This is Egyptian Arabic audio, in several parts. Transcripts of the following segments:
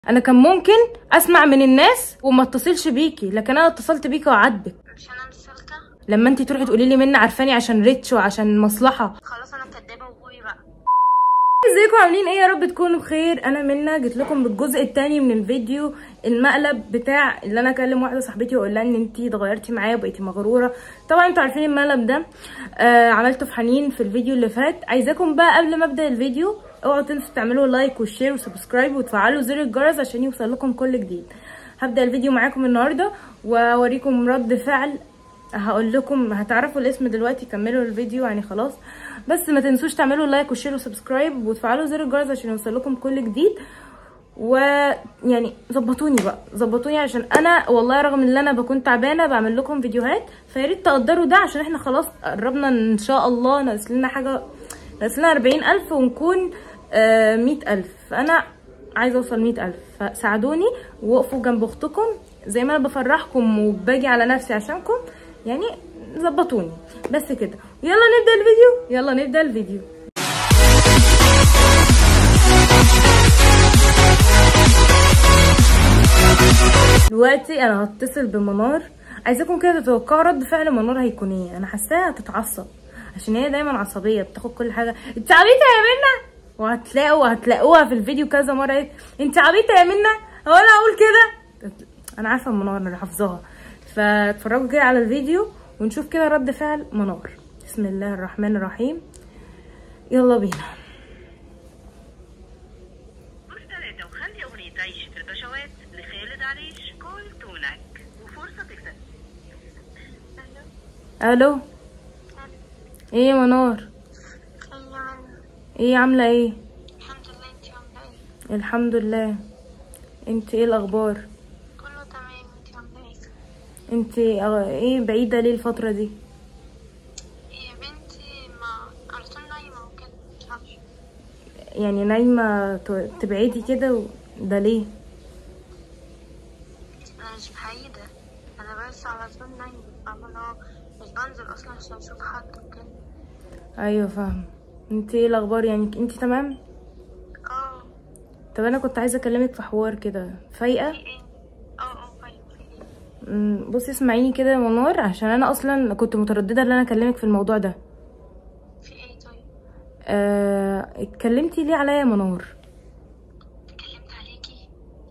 انا كان ممكن اسمع من الناس وما اتصلش بيكي لكن انا اتصلت بيكي وعاتبك مش انا مش سالكه لما انت تروحي تقولي لي منى عارفاني عشان ريتش وعشان مصلحه خلاص انا كدابه وابوي بقى ازيكم عاملين ايه يا رب تكونوا بخير انا منى جيت لكم بالجزء الثاني من الفيديو المقلب بتاع اللي انا اكلم واحده صاحبتي واقول لها ان انت اتغيرتي معايا وبقيتي مغروره طبعا انتوا عارفين المقلب ده آه عملته في حنين في الفيديو اللي فات عايزاكم بقى قبل ما ابدا الفيديو اوعوا تنسوا تعملوا لايك وشير وسبسكرايب وتفعلوا زر الجرس عشان يوصل لكم كل جديد هبدا الفيديو معاكم النهارده واوريكم رد فعل هقول لكم هتعرفوا الاسم دلوقتي كملوا الفيديو يعني خلاص بس ما تنسوش تعملوا لايك وشير وسبسكرايب وتفعلوا زر الجرس عشان يوصل لكم كل جديد ويعني ظبطوني بقى ظبطوني عشان انا والله رغم ان انا بكون تعبانه بعمل لكم فيديوهات فيا ريت تقدروا ده عشان احنا خلاص قربنا ان شاء الله ناقص لنا حاجه ناقص لنا 40000 ونكون آه 100000 فانا عايزه اوصل 100000 فساعدوني ووقفوا جنب اختكم زي ما انا بفرحكم وباجي على نفسي عشانكم يعني ظبطوني بس كده يلا نبدا الفيديو يلا نبدا الفيديو دلوقتي انا هتصل بمنار عايزاكم كده تتوقعوا رد فعل منار هيكون ايه انا حاساها هتتعصب عشان هي دايما عصبيه بتاخد كل حاجه انت عبيطه يا منى وهتلاقوا هتلاقوها في الفيديو كذا مره ايه انت عبيطه يا منى هو انا اقول كده انا عارفه منار انا حافظاها فاتفرجوا كده على الفيديو ونشوف كده رد فعل منار بسم الله الرحمن الرحيم يلا بينا مستندة وخلي أغنية عيش في البشوات لخالد عريش كل تونك وفرصة تكسب الو ايه يا منار ايوه من ايه عامله ايه الحمد لله انت عامله ايه الحمد لله انت ايه الاخبار كله تمام انت عامله ايه انت اه- ايه بعيده ليه الفتره دي يا بنتي ما على طول نايمه وكده متفهمش يعني نايمه ت- تبعدي كده و- ده ليه انا مش بعيده انا بس على طول نايمه فاهمه اللي هو مش بنزل اصلا عشان اشوف حد وكده ايوه فاهم انت ايه الاخبار يعني انت تمام اه طب انا كنت عايزه اكلمك في حوار كده فايقه في ايه اه اه طيب في ايه أمم، بصي اسمعيني كده يا منار عشان انا اصلا كنت متردده ان انا اكلمك في الموضوع ده في ايه طيب آه، اتكلمتي ليه عليا يا منار اتكلمت عليكي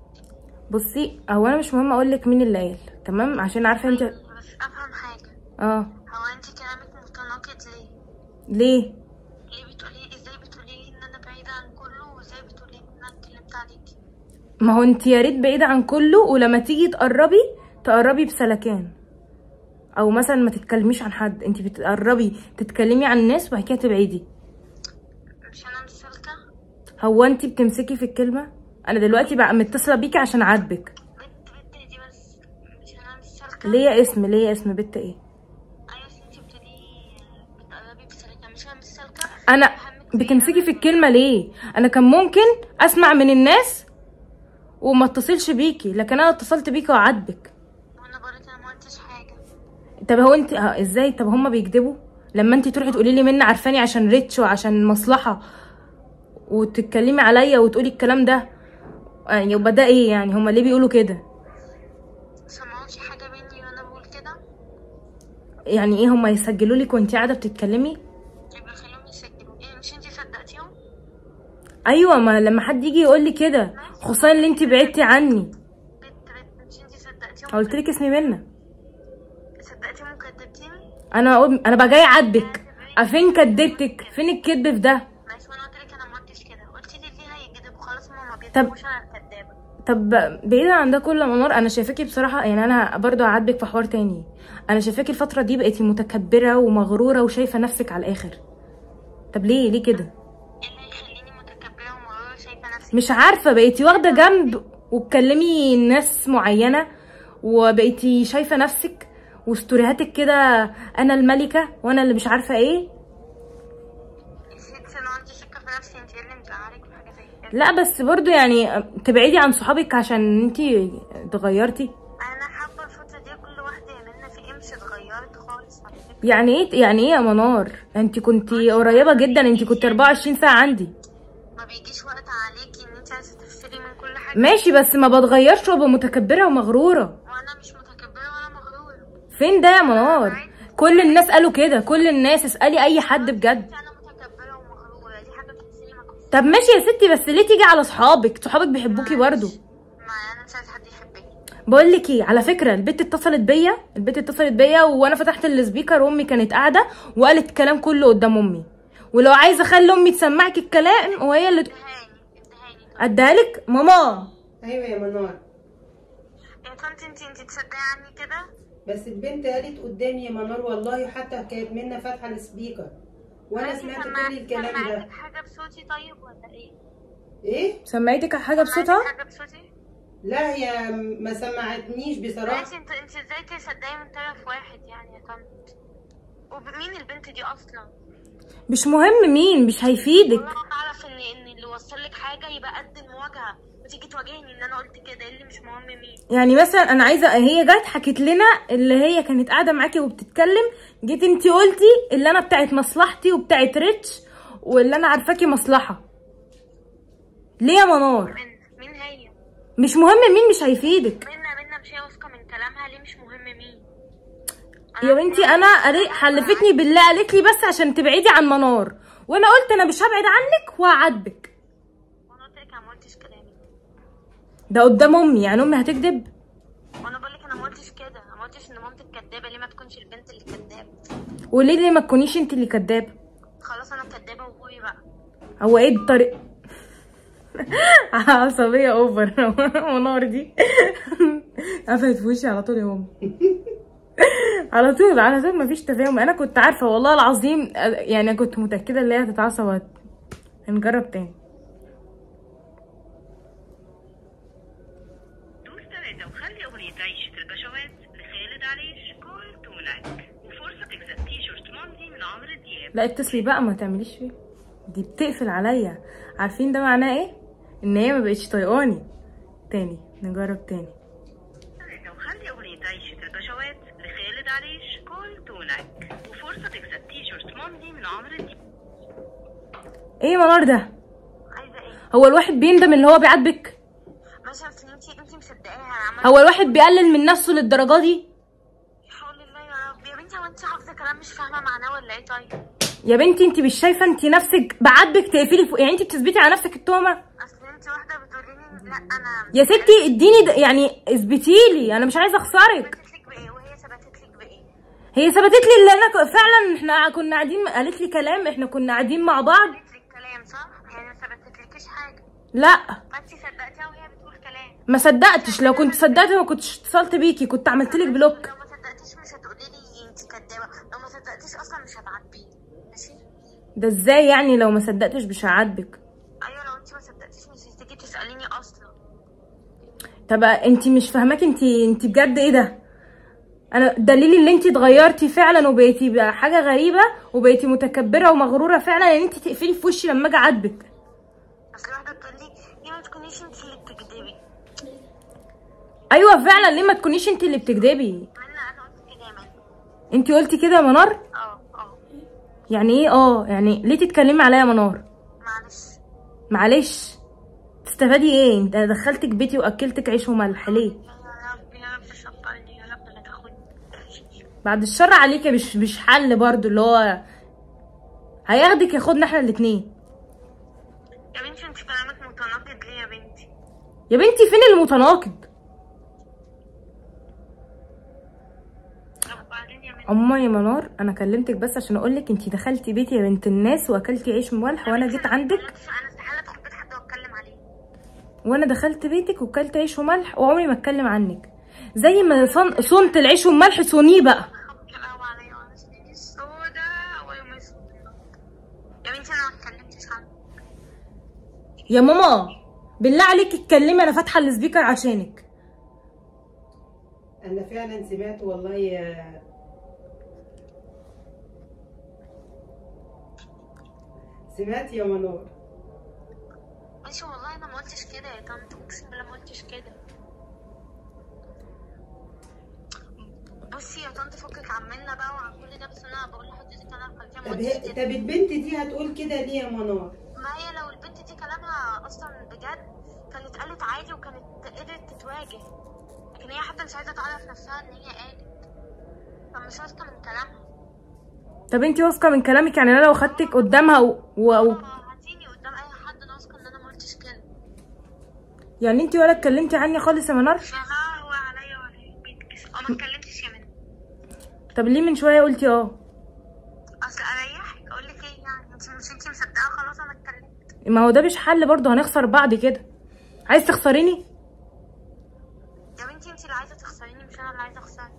بصي هو انا مش مهم اقول لك مين اللي قال تمام عشان عارفه انت بس افهم حاجه اه هو انت كلامك متناقض ليه ليه ليه بتقولي ازاي بتقولي لي ان انا بعيده عن كله وازاي بتقولي ان انا اتكلمت عليكي ما هو انت يا ريت بعيده عن كله ولما تيجي تقربي تقربي بسلكان او مثلا ما تتكلميش عن حد انت بتقربي تتكلمي عن الناس وبعد كده تبعدي مش انا مش سالكه هو انت بتمسكي في الكلمه انا دلوقتي بقى متصله بيكي عشان عاتبك بنت بنت دي بس مش انا مش سالكه ليا اسم ليا اسم بنت ايه ايوه بس انت بتقولي بتقربي بسلكه مش انا مش سالكه انا همك فيا. بتمسكي في الكلمه ليه انا كان ممكن اسمع من الناس وما اتصلش بيكي لكن انا اتصلت بيكي وعاتبك وانا برضه انا ما قلتش حاجه طب هو انت اه، ازاي طب هما بيكذبوا لما انت تروحي تقولي لي منى عارفاني عشان ريتش وعشان مصلحه وتتكلمي عليا وتقولي الكلام ده اه، يبقى ده ايه يعني هما ليه بيقولوا كده سمعوش حاجه مني وانا بقول كده يعني ايه هما يسجلوا لك وانت قاعده بتتكلمي يبقى خليهم يسجلوا ايه مش انت صدقتيهم ايوه ما لما حد يجي يقول لي كده خصوصا اللي انت بعدتي عني بنت بنت مش انت صدقتيهم قلت لك اسمي منى صدقتيهم وكدبتيني انا اقول انا بقى جاي اعاتبك اه، فين كدبتك فين الكذب في ده ماشي وانا قلت لك انا ما قلتش كده قلت لي ليه هيكذبوا خلاص هما ما طب- بيكذبوش انا الكدابه طب بعيدا عن ده كله يا منار انا شايفاكي بصراحه يعني انا برضو هعاتبك في حوار تاني انا شايفاكي الفتره دي بقيتي متكبره ومغروره وشايفه نفسك على الاخر طب ليه ليه كده ايه اللي هيخليني متكبره ومغروره شايفه نفسي مش عارفه بقيتي واخده جنب وتكلمي ناس معينه وبقيتي شايفه نفسك وستوريهاتك كده انا الملكه وانا اللي مش عارفه ايه ست انا عندي ثقه في نفسي انت ايه اللي مزعلك في حاجه زي كده لا بس برضو يعني تبعدي عن صحابك عشان انتي اتغيرتي انا حابه الفتره دي كل واحده يا منى في ايه مش اتغيرت خالص على فكره يعني ايه يعني ايه يا منار انت كنتي قريبه جدا انت كنت 24 ساعه عندي ما بيجيش وقت عليكي ان انت عايزه تفصلي من كل حاجه حاجه ماشي بس ما بتغيرش وابقى متكبره ومغروره وانا مش متكبره ولا مغروره فين ده يا منار كل الناس قالوا كده كل الناس اسالي اي حد بجد انا متكبره ومغروره دي حاجه تحسيني مكسوفه طب ماشي يا ستي بس ليه تيجي على صحابك صحابك بيحبوكي برضو ما انا مش عايزه حد يحبني بقول لك ايه على فكره البت اتصلت بيا البت اتصلت بيا وانا فتحت السبيكر وامي كانت قاعده وقالت الكلام كله قدام امي ولو عايزه اخلي امي تسمعك الكلام وهي اللي ت- ادهاني ادهاني اديها لك ماما ايوه يا منار يا طنط انت انت تصدقي عني كده بس البنت قالت قدامي يا منار والله حتى كانت منا فاتحه السبيكر وانا انت سمعت سمعت- كل الكلام ده سمعتك حاجه بصوتي طيب ولا ايه ايه سمعتك حاجه بصوتها سمعتك حاجه بصوتي لا هي ما سمعتنيش بصراحه ماشي انت انت ازاي تصدقي من طرف واحد يعني يا طنط ومين البنت دي اصلا مش مهم مين مش هيفيدك والله اعرف ان ان اللي وصل لك حاجه يبقى قد المواجهه وتيجي تواجهني ان انا قلت كده ايه اللي مش مهم مين يعني مثلا انا عايزه هي جت حكت لنا اللي هي كانت قاعده معاكي وبتتكلم جيت انتي قلتي اللي انا بتاعت مصلحتي وبتاعت ريتش واللي انا عارفاكي مصلحه ليه يا منار من مين هي مش مهم مين مش هيفيدك منا منا مش هي واثقه من كلامها ليه مش مهم مين يا بنتي انا قري- حلفتني بالله قالت لي بس عشان تبعدي عن منار وانا قلت انا مش هبعد عنك وهعاتبك وانا قلت لك انا ما قلتش كده يا بنتي ده قدام امي يعني امي هتكذب وانا بقول لك انا ما قلتش كده انا ما قلتش ان مامتك كدابه ليه ما تكونش البنت اللي كدابه وليه ليه ما تكونيش انت اللي كدابه خلاص انا كدابه وابوي بقى هو ايه الطريق عصبية اوفر منار دي قفلت في وشي على طول يا ماما على طول على طول مفيش تفاهم انا كنت عارفة والله العظيم يعني كنت متأكدة ان هي هتتعصب وهت- هنجرب تاني دوس تلاتة وخلي أغنية عيشة البشوات لخالد عليش كل تونك وفرصة تكسب تي شيرت ماضي من عمرو دياب لا اتصلي بقى ما تعمليش فيه دي بتقفل عليا عارفين ده معناه ايه ان هي ما بقتش طايقاني تاني نجرب تاني تلاتة وخلي أغنية عيشة البشوات لخالد عليش كل تونك وفرصة تكسب تي شيرت ماضي من عمرو دياب ايه منار ده عايزه ايه هو الواحد بيندم اللي هو بيعاتبك ماشي بس انت انت مصدقاها انا عملت هو الواحد بيقلل من نفسه للدرجة دي حول الله يا رب يا بنتي هو انت حافظه كلام مش فاهمه معناه ولا ايه طيب يا بنتي انت مش شايفه انت نفسك بعاتبك تقفلي فوق يعني انت بتثبتي على نفسك التهمه اصل انت واحده بتقولي لي لا انا يا ستي اديني د- يعني اثبتي لي انا مش عايزه اخسرك ثبتت لك بايه وهي ثبتت لك بايه هي ثبتت لي اللي انا ك- فعلا احنا كنا قاعدين قالت لي كلام احنا كنا قاعدين مع بعض قالت لك كلام صح يعني ما ثبتتلكيش حاجه لا ما انت صدقتيها وهي بتقول كلام ما صدقتش لو كنت صدقت ما كنتش اتصلت بيكي كنت عملت لك بلوك لو ما صدقتيش مش هتقولي لي انت كدابه لو ما صدقتيش اصلا مش هتعاتبيني ماشي ده ازاي يعني لو ما صدقتش مش هعاتبك ايوه لو انت ما صدقتيش مش هتيجي تساليني اصلا طب انت مش فاهماكي انت انت بجد ايه ده انا دليل اللي انت اتغيرتي فعلا وبقيتي بقى حاجه غريبه وبقيتي متكبره ومغروره فعلا ان انت تقفلي في وشي لما اجي اعاتبك اصل واحده بتقول لي ليه ما تكونيش انت اللي بتكدبي ايوه فعلا ليه ما تكونيش انت اللي بتكدبي منا انا قلت كده يا منا انت قلتي كده يا منار اه اه يعني ايه اه يعني ليه تتكلمي عليا يا منار معلش معلش تستفادي ايه انت دخلتك بيتي واكلتك عيش وملح ليه يا رب يا رب صبرني يا رب لا تاخدني بعد الشر عليكي مش مش حل برضو اللي هو هياخدك ياخدنا احنا الاتنين يا بنتي انت كلامك متناقض ليه يا بنتي يا بنتي فين المتناقض طب وبعدين يا بنتي عموما يا منار انا كلمتك بس عشان اقولك انتي دخلتي بيتي يا بنت الناس واكلتي عيش مملح وانا جيت عندك انا استحاله ادخل بيت حد واتكلم عليه وانا دخلت بيتك وكلت عيش وملح وعمري ما اتكلم عنك زي ما صن... صنت العيش والملح صونيه بقى كلام عليا وانا سنيني السوداء ويوم اسود يا بنتي انا ما اتكلمتش عنه يا ماما بالله عليك اتكلمي انا فاتحه السبيكر عشانك انا فعلا سمعت والله يا سمعت يا منار ماشي والله انا ما قلتش كده يا طنط اقسم بالله ما قلتش كده بصي يا طنط فكك عن منا بقى وعن كل ده بس انا بقول لحضرتك انا خلفيه ما طب قلتش هي- كده طب البنت دي هتقول كده ليه يا منار ما هي لو البنت دي كلامها اصلا بجد كانت قالت عادي وكانت قدرت تتواجه لكن هي حتى مش عايزه تعرف نفسها ان هي قالت فمش واثقه من كلامها طب انتي واثقه من كلامك يعني انا لو خدتك قدامها و... و... و... اه هتيجي قدام اي حد انا واثقه ان انا ما قلتش كده يعني انتي ولا اتكلمتي عني خالص يا منار يا ها هو عليا ولا بيتكسف اه ما اتكلمتش يا منى طب ليه من شويه قلتي اه اصل اريحك اقول لك ايه يعني انت مش انت مصدقه خلاص انا اتكلمت ما هو ده مش حل برضه هنخسر بعض كده عايز تخسريني يا بنتي انت اللي عايزه تخسريني مش انا اللي عايزه اخسرك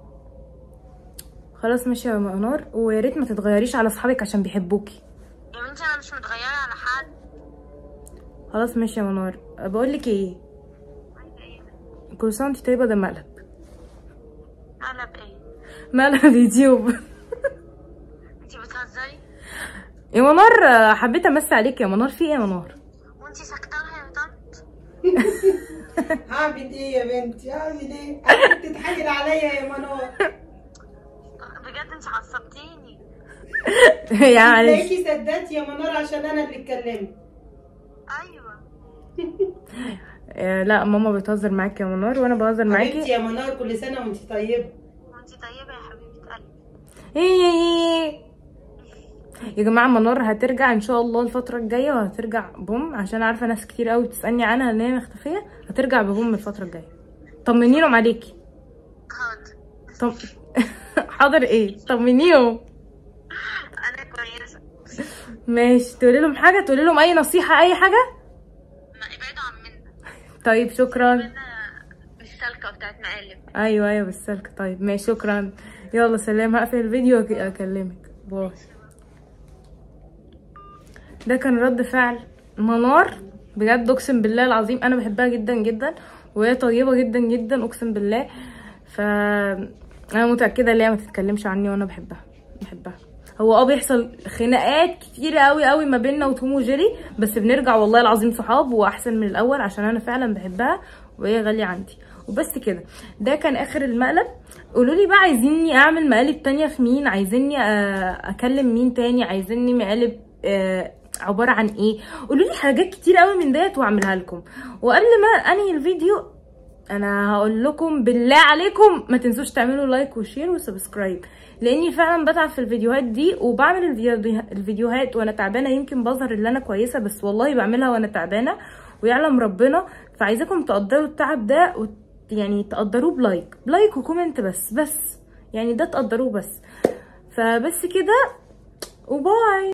خلاص ماشي يا منار ويا ريت ما تتغيريش على اصحابك عشان بيحبوكي يا بنتي انا مش متغيره على حد خلاص ماشي يا منار بقول لك ايه عايزه ايه كل سنه وانت طيبه ده مقلب قلب ايه مقلب يوتيوب انت بتهزري يا منار آه، حبيت امسي عليك يا منار في ايه يا منار وانت ساكته لها يا طنط هعمل ايه يا بنتي هعمل ايه قعدت تتحايل عليا يا منار بجد انت عصبتيني يعني تلاقيكي صدقتي يا منار عشان انا اللي اتكلمت ايوه آه، لا ماما بتهزر معاكي يا منار وانا بهزر حبيبتي معاكي يا منار كل سنه وانت طيبه وانت طيبه يا حبيبه قلبي إيه. يا جماعه منار هترجع ان شاء الله الفتره الجايه وهترجع بوم عشان عارفه ناس كتير قوي بتسالني عنها ان هي مختفيه هترجع ببوم الفتره الجايه طمنيهم عليكي حاضر طم... حاضر ايه طمنيهم انا كويسه ماشي تقولي لهم حاجه تقولي لهم اي نصيحه اي حاجه ما ابعدوا عن منا طيب شكرا منا مش سالكه بتاعت مقالب ايوه ايوه بالسلك طيب ماشي شكرا يلا سلام هقفل الفيديو وأك- اكلمك باي ده كان رد فعل منار بجد اقسم بالله العظيم انا بحبها جدا جدا وهي طيبه جدا جدا اقسم بالله ف انا متاكده ان هي ما تتكلمش عني وانا بحبها بحبها هو اه بيحصل خناقات كتير قوي قوي ما بيننا وتوم وجيري بس بنرجع والله العظيم صحاب واحسن من الاول عشان انا فعلا بحبها وهي غاليه عندي وبس كده ده كان اخر المقلب قولوا لي بقى عايزيني اعمل مقالب تانية في مين عايزيني آه، اكلم مين تاني عايزيني مقالب آه، عباره عن ايه قولوا لي حاجات كتير قوي من ديت واعملها لكم وقبل ما انهي الفيديو انا هقول لكم بالله عليكم ما تنسوش تعملوا لايك وشير وسبسكرايب لاني فعلا بتعب في الفيديوهات دي وبعمل الفيديو- الفيديوهات وانا تعبانه يمكن بظهر ان انا كويسه بس والله بعملها وانا تعبانه ويعلم ربنا فعايزاكم تقدروا التعب ده وت... يعني تقدروه بلايك بلايك وكومنت بس بس يعني ده تقدروه بس فبس كده وباي